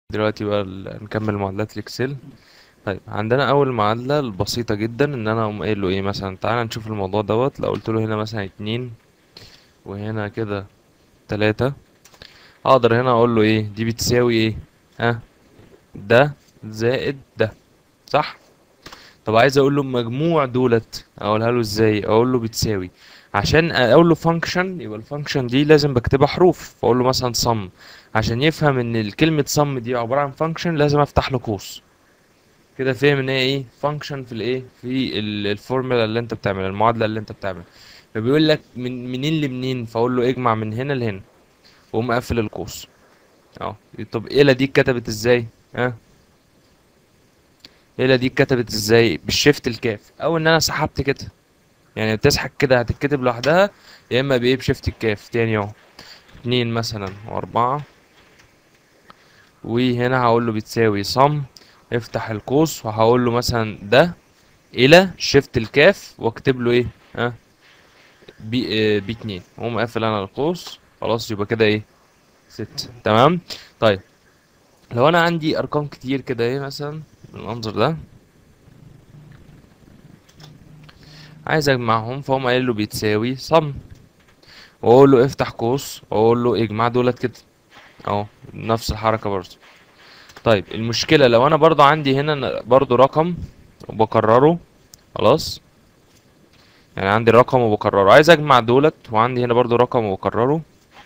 دلوقتي بقى ال- نكمل معادلات الاكسل طيب عندنا اول معادله البسيطه جدا ان انا اقوم قايل له ايه مثلا تعالى نشوف الموضوع دوت لو قلت له هنا مثلا اتنين وهنا كده تلاتة اقدر هنا اقول له ايه دي بتساوي ايه ها ده زائد ده صح طب عايز اقول له مجموع دولت اقولها له ازاي اقول له بتساوي عشان اقول له فانكشن يبقى الفانكشن دي لازم بكتبها حروف فاقول له مثلا صم عشان يفهم ان الكلمه صم دي عباره عن فانكشن لازم افتح له قوس كده فهم ان هي ايه فانكشن في الايه في ال- الفورمولا اللي انت بتعملها المعادله اللي انت بتعملها فبيقول لك من منين لمنين فاقول له اجمع من هنا لهنا واقوم قافل القوس اه طب ايه دي اتكتبت ازاي ها ايه دي اتكتبت ازاي بالشيفت الكاف او ان انا سحبت كده يعني بتسحب كده هتتكتب لوحدها يا اما بايه بشيفت الكاف تاني اهو اتنين مثلا واربعة وهنا هقول له بتساوي صم افتح القوس وهقول له مثلا ده الى شيفت الكاف واكتب له ايه ها بي اه بي اتنين واقوم قافل انا القوس خلاص يبقى كده ايه ست تمام طيب لو انا عندي ارقام كتير كده ايه مثلا بالمنظر ده عايز اجمعهم فهم قايل له بتساوي صم واقول له افتح قوس واقول له اجمع دولت كده اهو نفس الحركه برضه طيب المشكله لو انا برضه عندي هنا برضه رقم وبكرره خلاص يعني عندي رقم وبكرره عايز اجمع دولت وعندي هنا برضه رقم وبكرره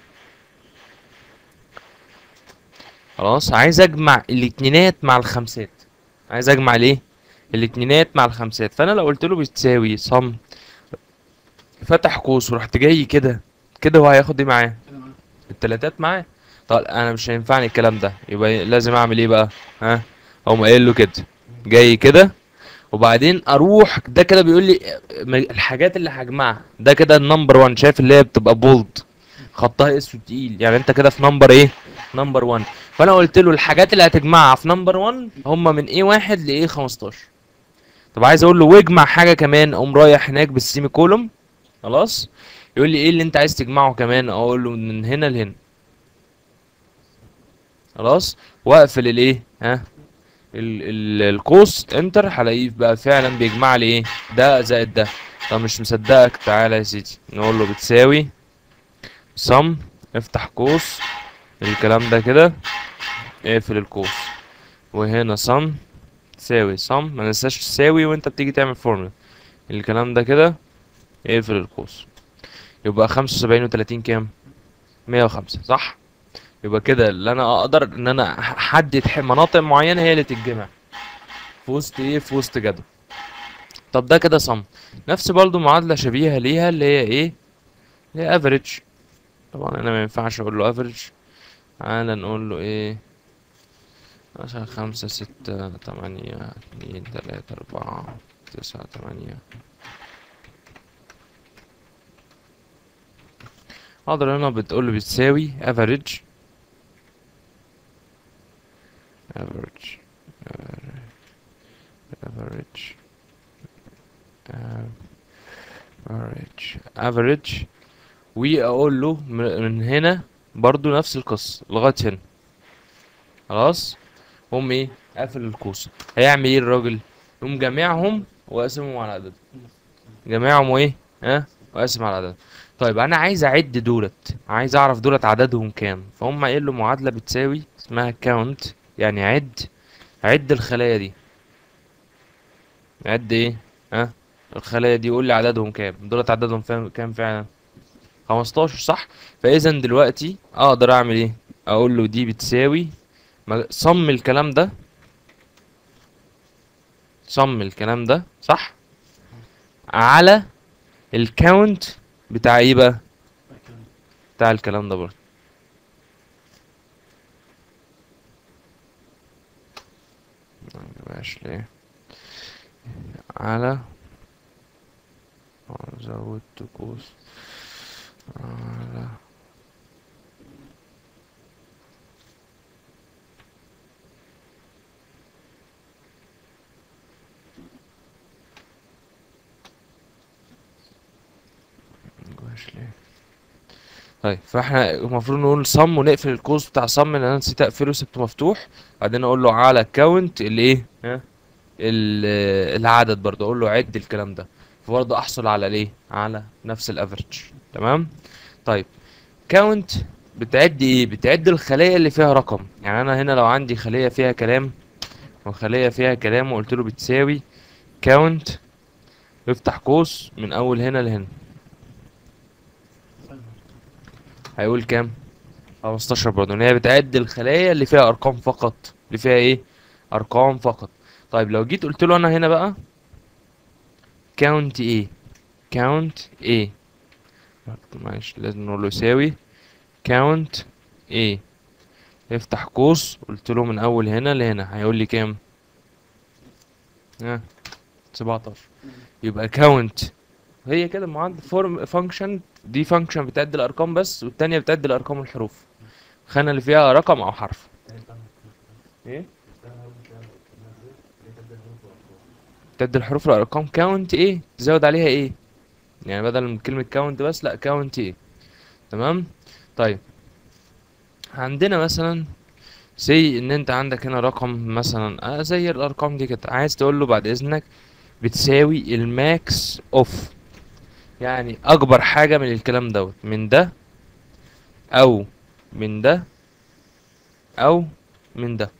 خلاص عايز اجمع الاتنينات مع الخمسات عايز اجمع الايه الاتنينات مع الخمسات فانا لو قلت له بتساوي صم فتح قوس ورحت جاي كده كده هو هياخد ايه معاه التلاتات معاه طب انا مش هينفعني الكلام ده يبقى لازم اعمل ايه بقى ها اقوم قايل له كده جاي كده وبعدين اروح ده كده بيقول لي م- الحاجات اللي هجمعها ده كده النمبر 1 شايف اللي هي بتبقى بولد خطها اسود تقيل يعني انت كده في نمبر ايه نمبر 1 فانا قلت له الحاجات اللي هتجمعها في نمبر 1 هم من ايه واحد لايه 15 طب عايز اقول له واجمع حاجه كمان اقوم رايح هناك بالسيمي كولوم خلاص يقول لي ايه اللي انت عايز تجمعه كمان اقول له من هنا لهنا خلاص واقفل الايه ها ال ال القوس انتر هلاقيه بقى فعلا بيجمع لي ايه ده زائد ده طب مش مصدقك تعالى يا سيدي نقول له بتساوي صم افتح قوس الكلام ده كده اقفل القوس وهنا صم تساوي صم ما ننساش تساوي وانت بتيجي تعمل فورمولا الكلام ده كده اقفل القوس يبقى خمسة وسبعين وتلاتين كام مية وخمسة صح يبقى كده اللي انا اقدر ان انا احدد ح- مناطق معينة هي اللي تتجمع في وسط ايه في وسط جدول طب ده كده صم نفس برضو معادلة شبيهة ليها اللي هي ايه اللي هي افريج طبعا انا ما ينفعش اقول له افريج تعالى نقول له ايه مثلا خمسة ستة تمانية اتنين تلاتة أربعة تسعة تمانية اقدر هنا بتقول له بتساوي average average average average average واقول له من من هنا برضو نفس القصة لغاية هنا خلاص هم ايه قافل القوس هيعمل ايه الراجل يقوم جامعهم وقاسمهم على عدد جامعهم وايه ها وقاسم على عدد طيب انا عايز اعد دولت عايز اعرف دولت عددهم كام فهم قايل له معادله بتساوي اسمها كاونت يعني عد عد الخلايا دي عد ايه ها الخلايا دي قول لي عددهم كام دولت عددهم فاهم كام فعلا 15 صح فاذا دلوقتي اقدر اعمل ايه اقول له دي بتساوي ما- صم الكلام ده صم الكلام ده صح على الكاونت بتاع ايه بقى بتاع الكلام ده برضه مبقاش ليه على آه، زودت قوس على مبقاش ليه طيب فاحنا المفروض نقول صم ونقفل القوس بتاع صم لان انا نسيت اقفله سبته مفتوح بعدين اقول له على كاونت الايه ها ال- العدد برضه اقول له عد الكلام ده فبرضه احصل على الايه على نفس الافرج تمام طيب كاونت بتعد ايه بتعد الخلايا اللي فيها رقم يعني انا هنا لو عندي خلية فيها كلام وخلية فيها كلام وقلت له بتساوي كاونت افتح قوس من اول هنا لهنا هيقول كام 15 برضه ان هي بتعد الخلايا اللي فيها ارقام فقط اللي فيها ايه ارقام فقط طيب لو جيت قلت له انا هنا بقى كاونت ايه كاونت ايه معلش لازم نقول له يساوي كاونت ايه افتح قوس قلت له من اول هنا لهنا هيقول لي كام ها 17 يبقى كاونت هي كده معاد فورم فانكشن دي فانكشن بتعد الارقام بس والتانية بتعد الارقام والحروف الخانة اللي فيها رقم او حرف ايه تعد الحروف والارقام كاونت ايه تزود عليها ايه يعني بدل من كلمة كاونت بس لا كاونت ايه تمام طيب عندنا مثلا سي ان انت عندك هنا رقم مثلا آه زي الارقام دي كده عايز تقول له بعد اذنك بتساوي الماكس اوف يعني اكبر حاجة من الكلام دوت من ده او من ده او من ده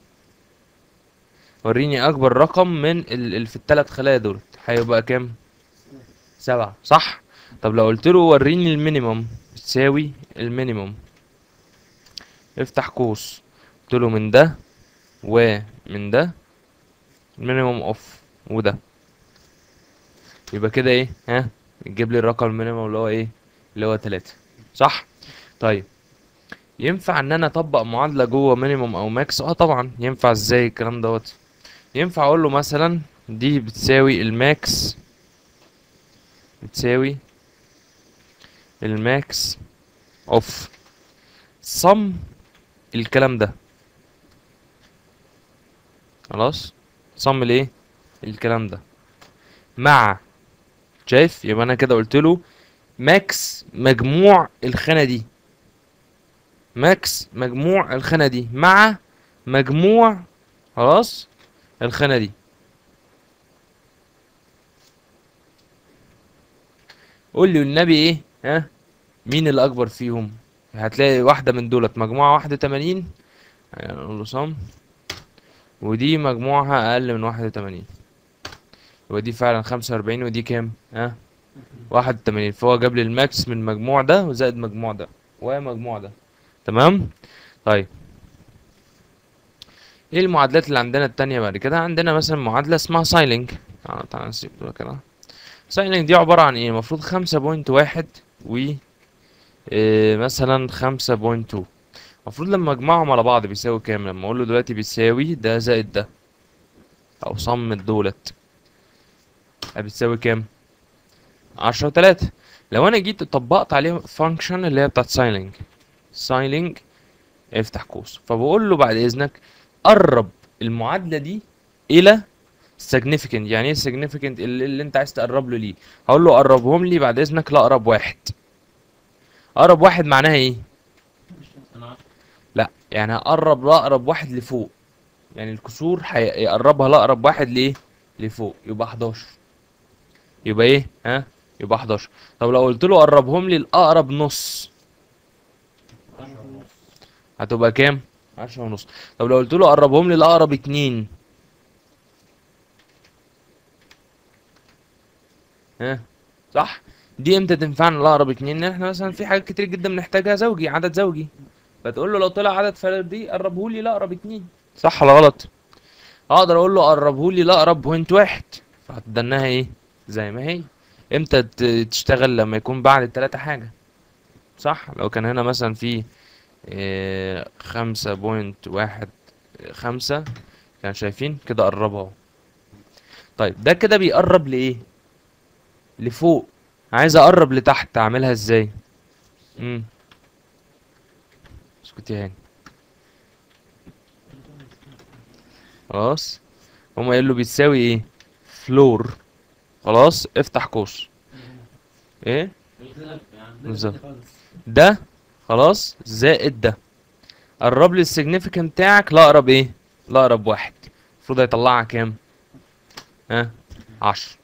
وريني اكبر رقم من ال... ال... في الثلاث خلايا دول هيبقى كام سبعة صح طب لو قلت له وريني المينيمم بتساوي المينيمم افتح قوس قلت له من ده ومن ده المينيمم اوف وده يبقى كده ايه ها تجيب لي الرقم المينيمم اللي هو ايه اللي هو تلاتة صح طيب ينفع ان انا اطبق معادلة جوه مينيمم او ماكس اه طبعا ينفع ازاي الكلام دوت ينفع اقول له مثلا دي بتساوي الماكس بتساوي الماكس اوف صم الكلام ده خلاص صم الايه الكلام ده مع شايف يبقى انا كده قلت له ماكس مجموع الخانة دي ماكس مجموع الخانة دي مع مجموع خلاص الخانة دي قول لي النبي ايه ها مين اللي اكبر فيهم هتلاقي واحدة من دولت مجموعة واحدة وتمانين يعني نقول له صم ودي مجموعها اقل من واحد وتمانين يبقى دي فعلا خمسة واربعين ودي كام ها واحد وتمانين فهو جاب لي الماكس من المجموع ده وزائد مجموع ده ومجموع ده تمام طيب ايه المعادلات اللي عندنا التانية بعد كده عندنا مثلا معادلة اسمها سايلينج تعالى تعالى نسيب دول كده سايلينج دي عبارة عن ايه المفروض خمسة بوينت واحد و إيه مثلا خمسة بوينت تو المفروض لما اجمعهم على بعض بيساوي كام لما اقول له دلوقتي بيساوي ده زائد ده او صم دولت بتساوي كام عشرة وتلاتة لو انا جيت طبقت عليهم فانكشن اللي هي بتاعت سايلينج سايلينج افتح قوس فبقول له بعد اذنك قرب المعادلة دي الى significant يعني ايه significant اللي, اللي انت عايز تقرب له ليه هقول له قربهم لي بعد اذنك لاقرب واحد اقرب واحد معناها ايه لا يعني هقرب لاقرب واحد لفوق يعني الكسور هيقربها لاقرب واحد لايه لفوق يبقى 11 يبقى ايه ها يبقى 11 طب لو قلت له قربهم لي الاقرب نص هتبقى كام 10 ونص طب لو قلت له قربهم لي الاقرب اتنين ها صح دي امتى تنفعنا الاقرب اتنين ان احنا مثلا في حاجات كتير جدا بنحتاجها زوجي عدد زوجي فتقول له لو طلع عدد فردي قربه لي لاقرب اتنين صح ولا غلط اقدر اقول له قربه لي لاقرب بوينت واحد فهتدناها ايه زي ما هي امتى ت- تشتغل لما يكون بعد التلاتة حاجة صح لو كان هنا مثلا في إيه، خمسة بوينت واحد خمسة كان شايفين كده قربها اهو طيب ده كده بيقرب لإيه لفوق عايز اقرب لتحت اعملها ازاي امم اسكت يا هاني خلاص هما قال له بتساوي ايه فلور خلاص افتح قوس ايه بالظبط. ده خلاص زائد ده قرب لي السيجنيفيكانت بتاعك لاقرب ايه لاقرب واحد المفروض هيطلعها كام ها عشرة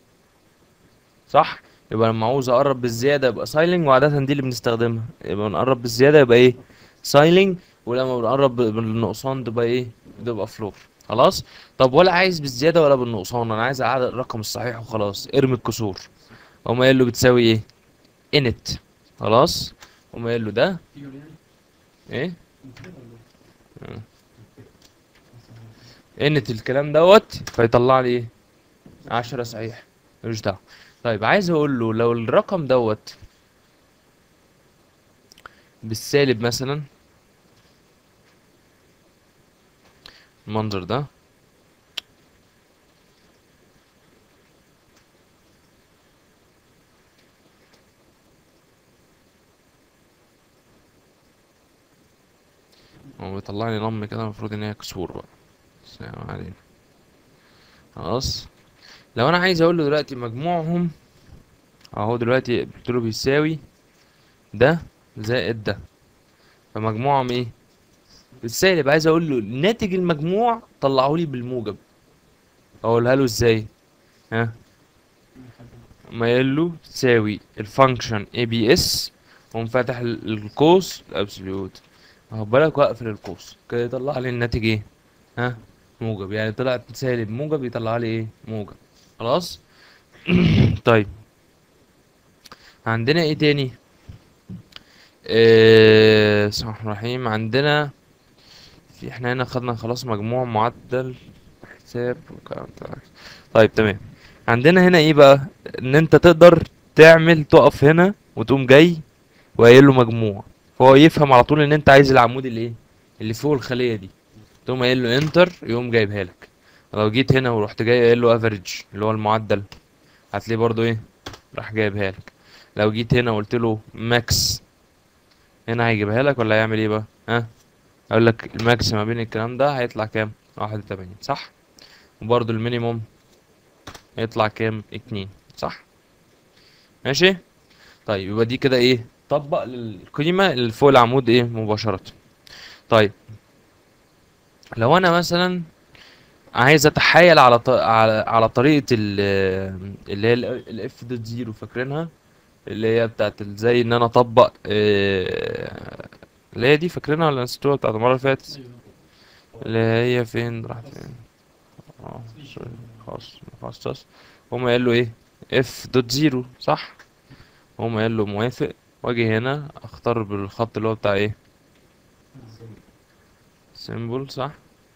صح يبقى لما عاوز اقرب بالزياده يبقى سايلنج وعاده دي اللي بنستخدمها يبقى بنقرب بالزياده يبقى ايه سايلنج ولما بنقرب بالنقصان تبقى ايه بتبقى فلور خلاص طب ولا عايز بالزياده ولا بالنقصان انا عايز اعدد الرقم الصحيح وخلاص ارمي الكسور قوم قايل له بتساوي ايه انت خلاص قوم قايل له ده ايه انت الكلام دوت فيطلع لي ايه عشرة صحيح ملوش دعوة طيب عايز اقول له لو الرقم دوت بالسالب مثلا المنظر ده هو بيطلع لي نم كده المفروض ان هي كسور بقى بس يعني ما علينا خلاص لو انا عايز اقول له دلوقتي مجموعهم اهو دلوقتي قلت له بيساوي ده زائد ده فمجموعهم ايه بالسالب عايز اقول له ناتج المجموع طلعه لي بالموجب اقولها له ازاي ها ما يقول له تساوي الفانكشن اي بي اس وقوم فاتح ال- القوس الابسوليوت اهو بالك واقفل القوس كده يطلع لي الناتج ايه ها موجب يعني طلعت سالب موجب يطلع لي ايه موجب خلاص طيب عندنا ايه تاني آه، بسم الله الرحمن الرحيم عندنا في احنا هنا خدنا خلاص مجموع معدل حساب وكلام ده. طيب تمام عندنا هنا ايه بقى ان انت تقدر تعمل تقف هنا وتقوم جاي وقايل له مجموع فهو يفهم على طول ان انت عايز العمود اللي ايه اللي فوق الخليه دي تقوم قايل له انتر يقوم جايبها لك لو جيت هنا ورحت جاي قايل له افريج اللي هو المعدل هتلاقيه برضو ايه راح جايبها لك لو جيت هنا وقلت له ماكس هنا هيجيبها لك ولا هيعمل ايه بقى ها اقول لك الماكس ما بين الكلام ده هيطلع كام واحد وتمانين صح وبرضو المينيموم هيطلع كام اتنين صح ماشي طيب يبقى دي كده ايه طبق للقيمة اللي فوق العمود ايه مباشرة طيب لو انا مثلا عايز اتحايل على ط... على على طريقة ال... اللي هي الاف دوت زيرو فاكرينها اللي هي بتاعت ال- زي ان انا اطبق آه، اللي هي دي فاكرينها ولا نسيتوها بتاعت المرة اللي فاتت اللي هي فين راحت فين اه سوري خلاص مخصص هما قال له ايه اف دوت زيرو صح هما قال له موافق واجي هنا اختار بالخط اللي هو بتاع ايه سيمبل صح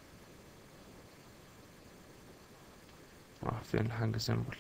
راح فين الحاجة سيمبل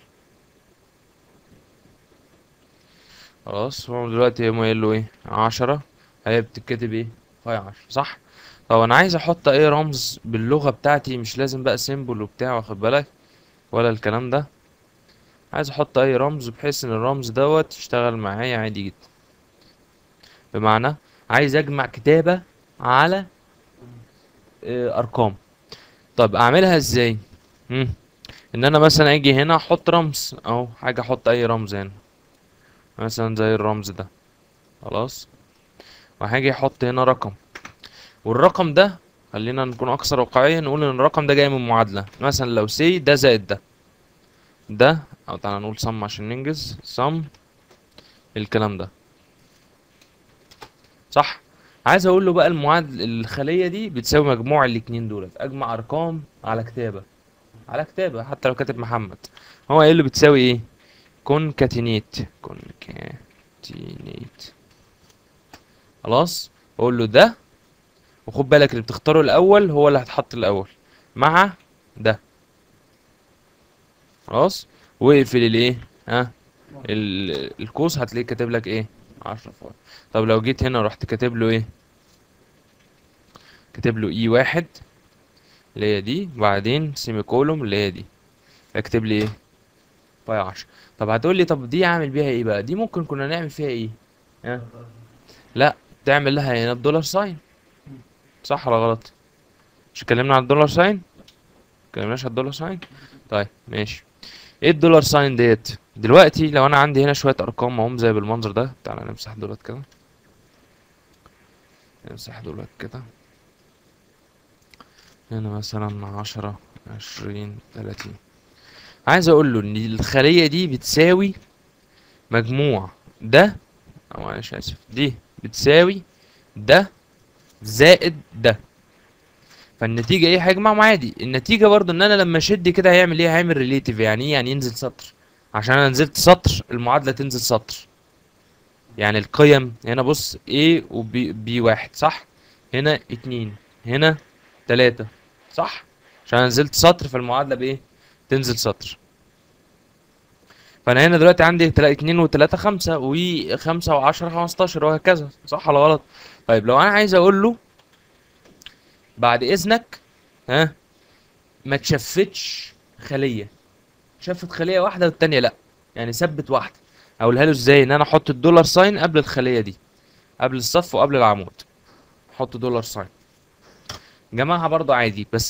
خلاص هو دلوقتي هما قال له ايه عشرة هي بتتكتب ايه فاي عشرة صح طب انا عايز احط اي رمز باللغة بتاعتي مش لازم بقى سيمبل وبتاع واخد بالك ولا الكلام ده عايز احط اي رمز بحيث ان الرمز دوت يشتغل معايا عادي جدا بمعنى عايز اجمع كتابة على آه، ارقام طب اعملها ازاي مم. ان انا مثلا اجي هنا احط رمز اهو حاجة احط اي رمز هنا مثلا زي الرمز ده خلاص وهاجي احط هنا رقم والرقم ده خلينا نكون اكثر واقعية نقول ان الرقم ده جاي من معادلة مثلا لو سي ده زائد ده ده او تعالى نقول صم عشان ننجز صم الكلام ده صح عايز اقول له بقى المعادل الخلية دي بتساوي مجموع الاتنين دولت اجمع ارقام على كتابة على كتابة حتى لو كاتب محمد هو قايل له بتساوي ايه كونكاتينيت كونكاتينيت خلاص اقول له ده وخد بالك اللي بتختاره الاول هو اللي هتحط الاول مع ده خلاص واقفل الايه ها ال- القوس هتلاقيه كاتب لك ايه 10 فوق طب لو جيت هنا ورحت كاتب له ايه كاتب له اي واحد اللي هي دي وبعدين سيمي كولوم اللي هي دي اكتب لي ايه باي 10 طب هتقول لي طب دي اعمل بيها ايه بقى دي ممكن كنا نعمل فيها ايه ها لا تعمل لها هنا الدولار ساين صح ولا غلط مش اتكلمنا عن الدولار ساين اتكلمناش عن الدولار ساين طيب ماشي ايه الدولار ساين ديت دلوقتي لو انا عندي هنا شويه ارقام اهم زي بالمنظر ده تعالى نمسح دولت كده نمسح دولت كده هنا مثلا عشرة عشرين تلاتين عايز اقول له ان الخلية دي بتساوي مجموع ده او معلش اسف دي بتساوي ده زائد ده فالنتيجة ايه هيجمعهم عادي النتيجة برضو ان انا لما اشد كده هيعمل ايه هيعمل ريليتيف يعني ايه يعني ينزل سطر عشان انا نزلت سطر المعادلة تنزل سطر يعني القيم هنا بص A و B, B واحد صح هنا اتنين هنا تلاتة صح عشان انا نزلت سطر فالمعادلة بايه تنزل سطر فانا هنا دلوقتي عندي تلا- اتنين وتلاتة خمسة وخمسة وعشرة خمستاشر وهكذا صح ولا غلط طيب لو انا عايز اقول له بعد اذنك ها ما تشفتش خلية شفت خلية واحدة والتانية لا يعني ثبت واحدة اقولها له ازاي ان انا احط الدولار ساين قبل الخلية دي قبل الصف وقبل العمود احط دولار ساين جمعها برضو عادي بس